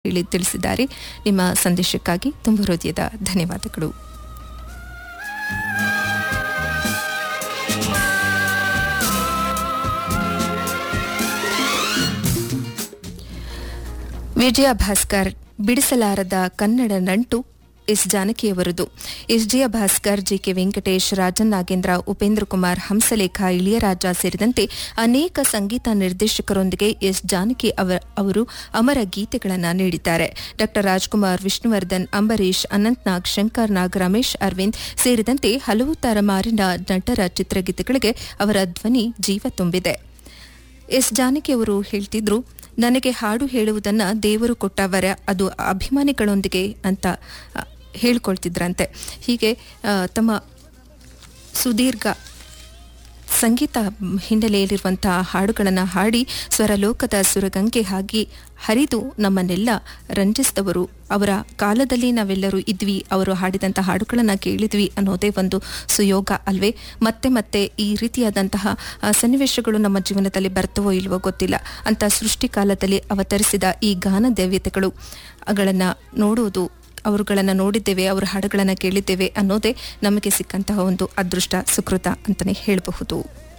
ಹೇಳಿ ತಿಳಿಸಿದ್ದಾರೆ ನಿಮ್ಮ ಸಂದೇಶಕ್ಕಾಗಿ ತುಂಬ ಹೃದಯದ ಧನ್ಯವಾದಗಳು ವಿಜಯ ಭಾಸ್ಕರ್ ಬಿಡಿಸಲಾರದ ಕನ್ನಡ ನಂಟು ಎಸ್ ಜಾನಕಿಯವರದು S J Bhaskar G K Venkatesh Rajan Nagendra Upendra Kumar Hamsalekha Ilaiyaraaja ಸೇರಿದಂತೆ ಅನೇಕ ಸಂಗೀತ ನಿರ್ದೇಶಕರೊಂದಿಗೆ ಎಸ್ ಜಾನಕಿ ಅವರ- ಅವರು ಅಮರ ಗೀತೆಗಳನ್ನು ನೀಡಿದ್ದಾರೆ ಡಾ ರಾಜ್ಕುಮಾರ್ ವಿಷ್ಣುವರ್ಧನ್ ಅಂಬರೀಶ್ ಅನಂತ್ನಾಗ್ ಶಂಕರ್ ನಾಗ್ ರಮೇಶ್ ಅರವಿಂದ್ ಸೇರಿದಂತೆ ಹಲವು ತಲೆಮಾರಿನ ನಟರ ಚಿತ್ರಗೀತೆಗಳಿಗೆ ಅವರ ಧ್ವನಿ ಜೀವ ತುಂಬಿದೆ ಎಸ್ ಜಾನಕಿ ಅವರು ಹೇಳ್ತಿದ್ರು ನನಗೆ ಹಾಡು ಹೇಳುವುದನ್ನ ದೇವರು ಕೊಟ್ಟ ವರ ಅದು ಅಭಿಮಾನಿಗಳೊಂದಿಗೆ ಅಂತ ಆ, ಹೇಳ್ಕೊಳ್ತಿದ್ರಂತೆ ಹೀಗೆ ಆ, ತಮ್ಮ ಸುದೀರ್ಘ ಸಂಗೀತ ಹಿನ್ನೆಲೆಯಲ್ಲಿರುವಂತಹ ಹಾಡುಗಳನ್ನು ಹಾಡಿ ಸ್ವರಲೋಕದ ಸುರಗಂಗೆ ಹಾಕಿ ಹರಿದು ನಮ್ಮನ್ನೆಲ್ಲ ರಂಜಿಸಿದವರು ಅವರ ಕಾಲದಲ್ಲಿ ನಾವೆಲ್ಲರೂ ಇದ್ವಿ ಅವರು ಹಾಡಿದಂಥ ಹಾಡುಗಳನ್ನು ಕೇಳಿದ್ವಿ ಅನ್ನೋದೇ ಒಂದು ಸುಯೋಗ ಅಲ್ವೇ ಮತ್ತೆ ಮತ್ತೆ ಈ ರೀತಿಯಾದಂತಹ ಆ, ಸನ್ನಿವೇಶಗಳು ನಮ್ಮ ಜೀವನದಲ್ಲಿ ಬರ್ತವೋ ಇಲ್ವೋ ಗೊತ್ತಿಲ್ಲ ಅಂತ ಸೃಷ್ಟಿಕಾಲದಲ್ಲಿ ಅವತರಿಸಿದ ಈ ಗಾನ ದೇವ್ಯತೆಗಳು ಗಳನ್ನು ನೋಡುವುದು ಅವರುಗಳನ್ನು ನೋಡಿದ್ದೇವೆ ಅವರ ಹಾಡುಗಳನ್ನು ಕೇಳಿದ್ದೇವೆ ಅನ್ನೋದೇ ನಮಗೆ ಸಿಕ್ಕಂತಹ ಒಂದು ಅದೃಷ್ಟ ಸುಕೃತ ಅಂತಲೇ ಹೇಳಬಹುದು